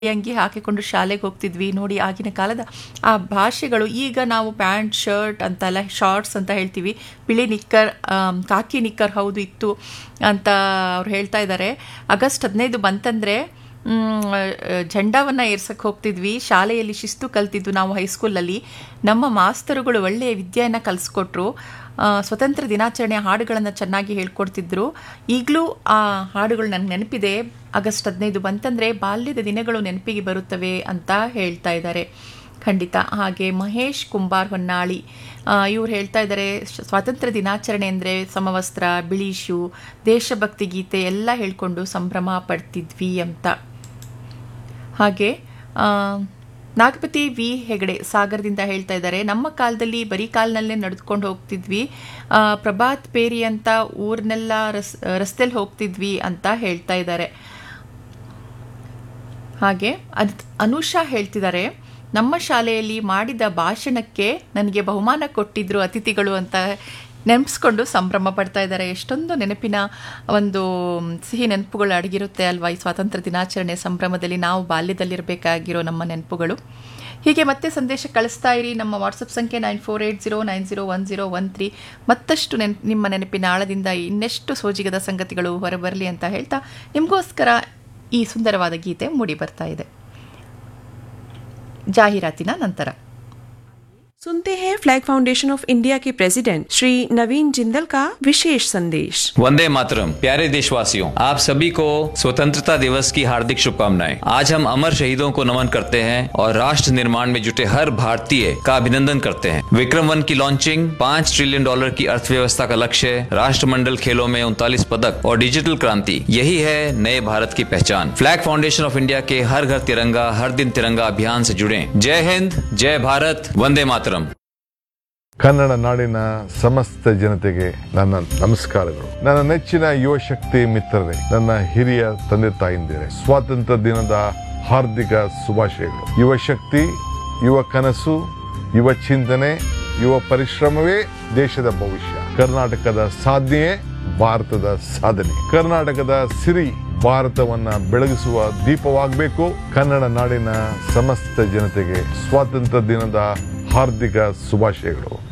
ಅಂಗಿ ಹಾಕಿಕೊಂಡು ಶಾಲೆಗೆ ಹೋಗ್ತಿದ್ವಿ ನೋಡಿ ಆಗಿನ ಕಾಲದ ಆ ಭಾಷೆಗಳು ಈಗ ನಾವು ಪ್ಯಾಂಟ್ ಶರ್ಟ್ ಅಂತೆಲ್ಲ ಶಾರ್ಟ್ಸ್ ಅಂತ ಹೇಳ್ತೀವಿ ಬಿಳಿ ನಿಕ್ಕರ್ ಆಮ್, ಕಾಕಿ ನಿಕ್ಕರ್ ಹೌದು ಇತ್ತು ಅಂತ ಅವ್ರು ಹೇಳ್ತಾ ಇದ್ದಾರೆ ಆಗಸ್ಟ್ ಹದಿನೈದು ಬಂತಂದರೆ ಝಂಡಾವನ್ನು ಏರ್ಸಕ್ಕೆ ಹೋಗ್ತಿದ್ವಿ ಶಾಲೆಯಲ್ಲಿ ಶಿಸ್ತು ಕಲ್ತಿದ್ದು ನಾವು ಹೈಸ್ಕೂಲಲ್ಲಿ ನಮ್ಮ ಮಾಸ್ತರುಗಳು ಒಳ್ಳೆಯ ವಿದ್ಯೆಯನ್ನು ಕಲಿಸ್ಕೊಟ್ರು ಆ, ಸ್ವತಂತ್ರ ದಿನಾಚರಣೆ ಹಾಡುಗಳನ್ನು ಚೆನ್ನಾಗಿ ಹೇಳ್ಕೊಡ್ತಿದ್ರು ಈಗಲೂ ಆ ಹಾಡುಗಳು ನನಗೆ ನೆನಪಿದೆ ಆಗಸ್ಟ್ ಹದಿನೈದು ಬಂತಂದರೆ ಬಾಲ್ಯದ ದಿನಗಳು ನೆನಪಿಗೆ ಬರುತ್ತವೆ ಅಂತ ಹೇಳ್ತಾ ಇದ್ದಾರೆ ಖಂಡಿತ ಹಾಗೆ ಮಹೇಶ್ ಕುಂಬಾರ್ ಹೊನ್ನಾಳಿ ಇವ್ರು ಹೇಳ್ತಾ ಇದ್ದಾರೆ ಶ- ಸ್ವಾತಂತ್ರ್ಯ ದಿನಾಚರಣೆ ಅಂದರೆ ಸಮವಸ್ತ್ರ ಬಿಳಿ ಶೂ ದೇಶಭಕ್ತಿ ಗೀತೆ ಎಲ್ಲ ಹೇಳ್ಕೊಂಡು ಸಂಭ್ರಮ ಪಡ್ತಿದ್ವಿ ಅಂತ ಹಾಗೆ ಆ, ನಾಗಪತಿ ವಿ ಹೆಗಡೆ ಸಾಗರದಿಂದ ಹೇಳ್ತಾ ಇದ್ದಾರೆ ನಮ್ಮ ಕಾಲದಲ್ಲಿ ಬರೀ ಕಾಲ್ನಲ್ಲೇ ನಡೆದುಕೊಂಡು ಹೋಗ್ತಿದ್ವಿ ಆ, ಪ್ರಭಾತ್ ಪೇರಿ ಅಂತ ಊರ್ನೆಲ್ಲ ರಸ್ ರಸ್ತೆಲಿ ಹೋಗ್ತಿದ್ವಿ ಅಂತ ಹೇಳ್ತಾ ಇದ್ದಾರೆ ಹಾಗೆ ಅದ್ ಅನುಷಾ ಹೇಳ್ತಿದ್ದಾರೆ ನಮ್ಮ ಶಾಲೆಯಲ್ಲಿ ಮಾಡಿದ ಭಾಷಣಕ್ಕೆ ನನಗೆ ಬಹುಮಾನ ಕೊಟ್ಟಿದ್ರು ಅತಿಥಿಗಳು ಅಂತ ನೆನೆಸ್ಕೊಂಡು ಸಂಭ್ರಮ ಪಡ್ತಾ ಇದ್ದಾರೆ ಎಷ್ಟೊಂದು ನೆನಪಿನ ಒಂದು ಸಿಹಿ ನೆನಪುಗಳು ಅಡಗಿರುತ್ತೆ ಅಲ್ವಾ ಈ ಸ್ವಾತಂತ್ರ್ಯ ದಿನಾಚರಣೆ ಸಂಭ್ರಮದಲ್ಲಿ ನಾವು ಬಾಲ್ಯದಲ್ಲಿರಬೇಕಾಗಿರೋ ನಮ್ಮ ನೆನಪುಗಳು ಹೀಗೆ ಮತ್ತೆ ಸಂದೇಶ ಕಳಿಸ್ತಾ ಇರಿ ನಮ್ಮ ವಾಟ್ಸಪ್ ಸಂಖ್ಯೆ nine four eight zero nine zero one zero one three ಮತ್ತಷ್ಟು ನೆನ್ ನಿಮ್ಮ ನೆನಪಿನ ಆಳದಿಂದ ಇನ್ನೆಷ್ಟು ಸೋಜಿಗದ ಸಂಗತಿಗಳು ಹೊರಬರಲಿ ಅಂತ ಹೇಳ್ತಾ ನಿಮಗೋಸ್ಕರ ಈ ಸುಂದರವಾದ ಗೀತೆ ಮೂಡಿ ಬರ್ತಾ ಇದೆ ಜಾಹೀರಾತಿನ ನಂತರ सुनते हैं फ्लैग फाउंडेशन ऑफ इंडिया के प्रेसिडेंट श्री नवीन जिंदल का विशेष संदेश वंदे मातरम प्यारे देशवासियों आप सभी को स्वतंत्रता दिवस की हार्दिक शुभकामनाएं आज हम अमर शहीदों को नमन करते हैं और राष्ट्र निर्माण में जुटे हर भारतीय का अभिनंदन करते हैं विक्रम वन की लॉन्चिंग पाँच ट्रिलियन डॉलर की अर्थव्यवस्था का लक्ष्य राष्ट्रमंडल खेलों में उनतालीस पदक और डिजिटल क्रांति यही है नए भारत की पहचान फ्लैग फाउंडेशन ऑफ इंडिया के हर घर तिरंगा हर दिन तिरंगा अभियान से जुड़े जय हिंद जय भारत वंदे मातरम ಕನ್ನಡ ನಾಡಿನ ಸಮಸ್ತ ಜನತೆಗೆ ನನ್ನ ನಮಸ್ಕಾರಗಳು ನನ್ನ ನೆಚ್ಚಿನ ಯುವ ಶಕ್ತಿ ಮಿತ್ರರೇ ನನ್ನ ಹಿರಿಯ ತಂದೆ ತಾಯಿಂದಿರೇ ಸ್ವಾತಂತ್ರ್ಯ ದಿನದ ಹಾರ್ದಿಕ ಶುಭಾಶಯಗಳು ಯುವ ಶಕ್ತಿ ಯುವ ಕನಸು ಯುವ ಚಿಂತನೆ ಯುವ ಪರಿಶ್ರಮವೇ ದೇಶದ ಭವಿಷ್ಯ ಕರ್ನಾಟಕದ ಸಾಧನೆಯೇ ಭಾರತದ ಸಾಧನೆ ಕರ್ನಾಟಕದ ಸಿರಿ ಭಾರತವನ್ನ ಬೆಳಗಿಸುವ ದೀಪವಾಗಬೇಕು ಕನ್ನಡ ನಾಡಿನ ಸಮಸ್ತ ಜನತೆಗೆ ಸ್ವಾತಂತ್ರ್ಯ ದಿನದ ಹಾರ್ದಿಕ ಶುಭಾಶಯಗಳು